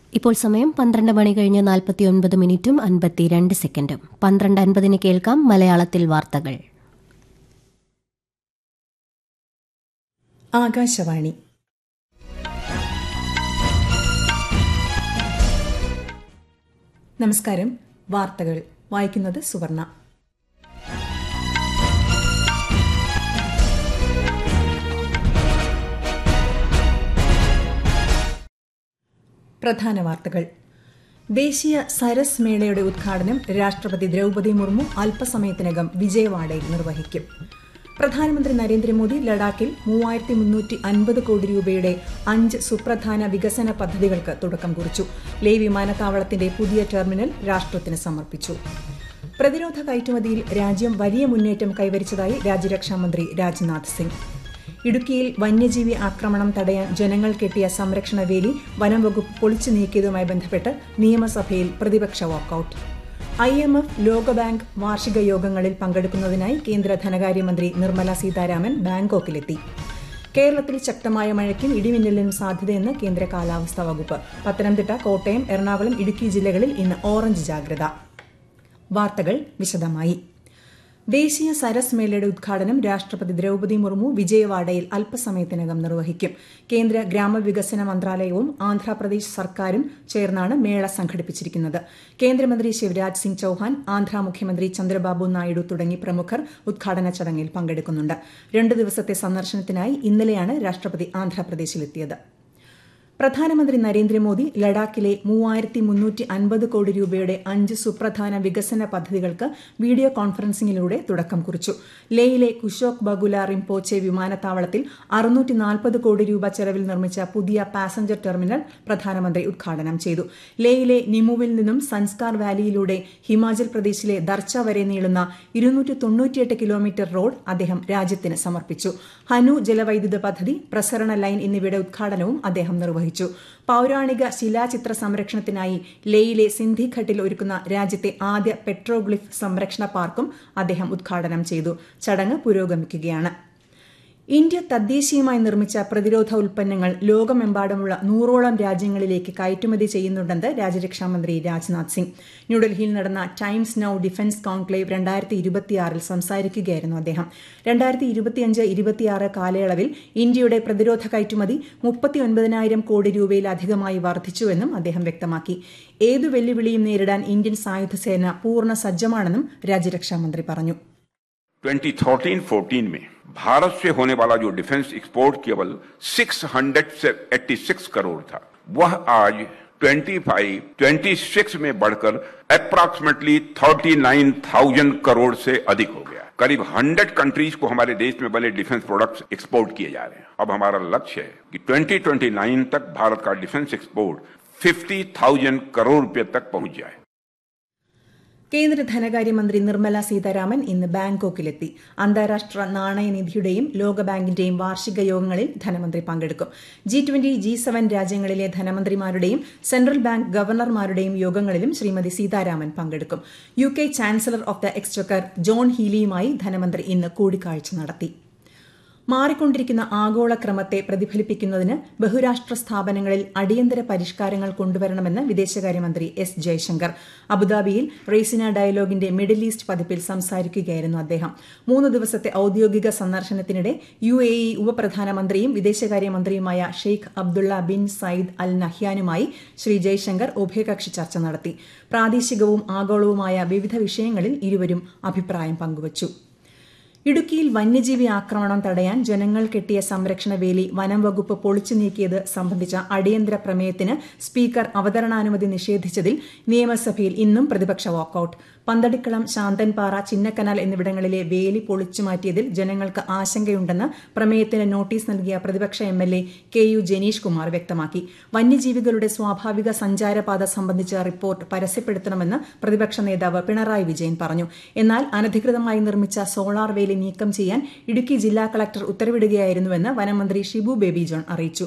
ഇപ്പോൾ സമയം പന്ത്രണ്ട് മണി കഴിഞ്ഞ് നാൽപ്പത്തിയൊൻപത് മിനിറ്റും അൻപത്തിരണ്ട് സെക്കൻഡും പന്ത്രണ്ട് അൻപതിന് കേൾക്കാം മലയാളത്തിൽ വാർത്തകൾ ആകാശവാണി നമസ്കാരം വാർത്തകൾ വായിക്കുന്നത് സുവർണ പ്രധാന വാർത്തകൾ ദേശീയ സരസ് മേളയുടെ ഉദ്ഘാടനം രാഷ്ട്രപതി ദ്രൌപദി മുർമു അല്പസമയത്തിനകം വിജയവാഡയിൽ നിർവഹിക്കും പ്രധാനമന്ത്രി നരേന്ദ്രമോദി ലഡാക്കിൽ മൂവായിരത്തി മുന്നൂറ്റി അൻപത് കോടി രൂപയുടെ അഞ്ച് സുപ്രധാന വികസന പദ്ധതികൾക്ക് തുടക്കം കുറിച്ചു ലേ വിമാനത്താവളത്തിന്റെ പുതിയ ടെർമിനൽ രാഷ്ട്രത്തിന് സമർപ്പിച്ചു പ്രതിരോധ കയറ്റുമതിയിൽ രാജ്യം വലിയ മുന്നേറ്റം കൈവരിച്ചതായി രാജ്യരക്ഷാമന്ത്രി രാജ്നാഥ് സിംഗ് ഇടുക്കിയിൽ വന്യജീവി ആക്രമണം തടയാൻ ജനങ്ങൾ കെട്ടിയ സംരക്ഷണ വേലി വനം വകുപ്പ് പൊളിച്ചു നീക്കിയതുമായി ബന്ധപ്പെട്ട് നിയമസഭയിൽ പ്രതിപക്ഷ വാക്കൌട്ട് ഐ എം എഫ് ലോകബാങ്ക് വാർഷിക യോഗങ്ങളിൽ പങ്കെടുക്കുന്നതിനായി കേന്ദ്ര ധനകാര്യമന്ത്രി നിർമ്മല സീതാരാമൻ ബാങ്കോക്കിലെത്തി കേരളത്തിൽ ശക്തമായ മഴയ്ക്കും ഇടിമിന്നലിനും സാധ്യതയെന്ന് കേന്ദ്ര കാലാവസ്ഥാ വകുപ്പ് പത്തനംതിട്ട കോട്ടയം എറണാകുളം ഇടുക്കി ജില്ലകളിൽ ഇന്ന് ഓറഞ്ച് ജാഗ്രത വാർത്തകൾ വിശദമായി ദേശീയ സരസ് മേളയുടെ ഉദ്ഘാടനം രാഷ്ട്രപതി ദ്രൌപദി മുർമു വിജയവാഡയിൽ അല്പസമയത്തിനകം നിർവഹിക്കും കേന്ദ്ര ഗ്രാമവികസന മന്ത്രാലയവും ആന്ധ്രാപ്രദേശ് സർക്കാരും ചേർന്നാണ് മേള സംഘടിപ്പിച്ചിരിക്കുന്നത് കേന്ദ്രമന്ത്രി ശിവരാജ് സിംഗ് ചൌഹാൻ ആന്ധ്ര മുഖ്യമന്ത്രി ചന്ദ്രബാബു നായിഡു തുടങ്ങി പ്രമുഖർ ഉദ്ഘാടന ചടങ്ങിൽ പങ്കെടുക്കുന്നുണ്ട് രണ്ടു ദിവസത്തെ സന്ദർശനത്തിനായി ഇന്നലെയാണ് രാഷ്ട്രപതി ആന്ധ്രാപ്രദേശിലെത്തിയത് പ്രധാനമന്ത്രി നരേന്ദ്രമോദി ലഡാക്കിലെ മൂവായിരത്തി മുന്നൂറ്റി അൻപത് കോടി രൂപയുടെ അഞ്ച് സുപ്രധാന വികസന പദ്ധതികൾക്ക് വീഡിയോ കോൺഫറൻസിംഗിലൂടെ തുടക്കം കുറിച്ചു ലേയിലെ കുഷോക് ബഗുല റിംപോച്ചെ വിമാനത്താവളത്തിൽ അറുന്നൂറ്റി നാൽപ്പത് കോടി രൂപ ചെലവിൽ നിർമ്മിച്ച പുതിയ പാസഞ്ചർ ടെർമിനൽ പ്രധാനമന്ത്രി ഉദ്ഘാടനം ചെയ്തു ലേയിലെ നിമുവിൽ നിന്നും സൻസ്കാർ വാലിയിലൂടെ ഹിമാചൽ പ്രദേശിലെ ദർച്ച വരെ നീളുന്ന ഇരുന്നൂറ്റി തൊണ്ണൂറ്റിയെട്ട് കിലോമീറ്റർ റോഡ് അദ്ദേഹം രാജ്യത്തിന് സമർപ്പിച്ചു ഹനു ജലവൈദ്യുത പദ്ധതി പ്രസരണ ലൈൻ എന്നിവയുടെ ഉദ്ഘാടനവും അദ്ദേഹം നിർവഹിച്ചു നിർവഹിച്ചു പൌരാണിക ശിലാചിത്ര സംരക്ഷണത്തിനായി ലേയിലെ സിന്ധിഘട്ടിൽ ഒരുക്കുന്ന രാജ്യത്തെ ആദ്യ പെട്രോഗ്ലിഫ് സംരക്ഷണ പാർക്കും അദ്ദേഹം ഉദ്ഘാടനം ചെയ്തു ചടങ്ങ് പുരോഗമിക്കുകയാണ് ഇന്ത്യ തദ്ദേശീയമായി നിർമ്മിച്ച പ്രതിരോധ ഉൽപ്പന്നങ്ങൾ ലോകമെമ്പാടുമുള്ള നൂറോളം രാജ്യങ്ങളിലേക്ക് കയറ്റുമതി ചെയ്യുന്നുണ്ടെന്ന് രാജ്യരക്ഷാമന്ത്രി രാജ്നാഥ് സിംഗ് ന്യൂഡൽഹിയിൽ നടന്ന ടൈംസ് നൌ ഡിഫൻസ് കോൺക്ലേവ് രണ്ടായിരത്തി ഇരുപത്തിയാറിൽ സംസാരിക്കുകയായിരുന്നു അദ്ദേഹം രണ്ടായിരത്തി ഇരുപത്തിയഞ്ച് ഇരുപത്തിയാറ് കാലയളവിൽ ഇന്ത്യയുടെ പ്രതിരോധ കയറ്റുമതി മുപ്പത്തിയൊൻപതിനായിരം കോടി രൂപയിലധികമായി വർദ്ധിച്ചുവെന്നും അദ്ദേഹം വ്യക്തമാക്കി ഏതു വെല്ലുവിളിയും നേരിടാൻ ഇന്ത്യൻ സായുധസേന പൂർണ്ണ സജ്ജമാണെന്നും രാജ്യരക്ഷാമന്ത്രി പറഞ്ഞു 2013-14 में भारत से होने वाला जो डिफेंस एक्सपोर्ट केवल 686 करोड़ था वह आज 25, 26 में बढ़कर अप्रॉक्सीमेटली 39,000 करोड़ से अधिक हो गया करीब 100 कंट्रीज को हमारे देश में बने डिफेंस प्रोडक्ट्स एक्सपोर्ट किए जा रहे हैं अब हमारा लक्ष्य है कि 2029 तक भारत का डिफेंस एक्सपोर्ट 50,000 करोड़ रुपए तक पहुंच जाए കേന്ദ്ര ധനകാര്യമന്ത്രി നിർമ്മല സീതാരാമൻ ഇന്ന് ബാങ്കോക്കിലെത്തി അന്താരാഷ്ട്ര നാണയനിധിയുടെയും ലോകബാങ്കിന്റെയും വാർഷിക യോഗങ്ങളിൽ ധനമന്ത്രി പങ്കെടുക്കും ജി ട്വന്റി ജി സെവൻ രാജ്യങ്ങളിലെ ധനമന്ത്രിമാരുടെയും സെൻട്രൽ ബാങ്ക് ഗവർണർമാരുടെയും യോഗങ്ങളിലും ശ്രീമതി സീതാരാമൻ പങ്കെടുക്കും U K chancellor of the exchequer John ഹീലിയുമായി ധനമന്ത്രി ഇന്ന് കൂടിക്കാഴ്ച നടത്തി മാറിക്കൊണ്ടിരിക്കുന്ന ആഗോളക്രമത്തെ പ്രതിഫലിപ്പിക്കുന്നതിന് ബഹുരാഷ്ട്ര സ്ഥാപനങ്ങളിൽ അടിയന്തര പരിഷ്കാരങ്ങൾ കൊണ്ടുവരണമെന്ന് വിദേശകാര്യമന്ത്രി എസ് ജയശങ്കർ അബുദാബിയിൽ റേസിന ഡയലോഗിന്റെ മിഡിൽ ഈസ്റ്റ് പതിപ്പിൽ സംസാരിക്കുകയായിരുന്നു അദ്ദേഹം മൂന്ന് ദിവസത്തെ ഔദ്യോഗിക സന്ദർശനത്തിനിടെ യു എ ഇ ഉപപ്രധാനമന്ത്രിയും വിദേശകാര്യമന്ത്രിയുമായ Sheikh Abdullah bin Zayed Al നഹ്യാനുമായി ശ്രീ ജയശങ്കർ ഉഭയകക്ഷി ചർച്ച നടത്തി പ്രാദേശികവും ആഗോളവുമായ വിവിധ വിഷയങ്ങളിൽ ഇരുവരും അഭിപ്രായം പങ്കുവച്ചു ഇടുക്കിയിൽ വന്യജീവി ആക്രമണം തടയാൻ ജനങ്ങൾ കെട്ടിയ സംരക്ഷണ വേലി വനം വകുപ്പ് പൊളിച്ചു നീക്കിയത് സംബന്ധിച്ച അടിയന്തര പ്രമേയത്തിന് സ്പീക്കർ അവതരണാനുമതി നിഷേധിച്ചതിൽ നിയമസഭയിൽ ഇന്നും പ്രതിപക്ഷ വാക്കൌട്ട് പന്തടിക്കളം ശാന്തൻപാറ ചിന്നക്കനാൽ എന്നിവിടങ്ങളിലെ വേലി പൊളിച്ചു മാറ്റിയതിൽ ജനങ്ങൾക്ക് ആശങ്കയുണ്ടെന്ന് പ്രമേയത്തിന് നോട്ടീസ് നൽകിയ പ്രതിപക്ഷ M L A K U Janeesh Kumar വ്യക്തമാക്കി വന്യജീവികളുടെ സ്വാഭാവിക സഞ്ചാരപാത സംബന്ധിച്ച റിപ്പോർട്ട് പരസ്യപ്പെടുത്തണമെന്ന് പ്രതിപക്ഷ നേതാവ് പിണറായി വിജയൻ പറഞ്ഞു എന്നാൽ അനധികൃതമായി നിർമ്മിച്ച സോളാർ വേലി നീക്കം ചെയ്യാൻ ഇടുക്കി ജില്ലാ കളക്ടർ ഉത്തരവിടുകയായിരുന്നുവെന്ന് വനമന്ത്രി ഷിബു ബേബി ജോൺ അറിയിച്ചു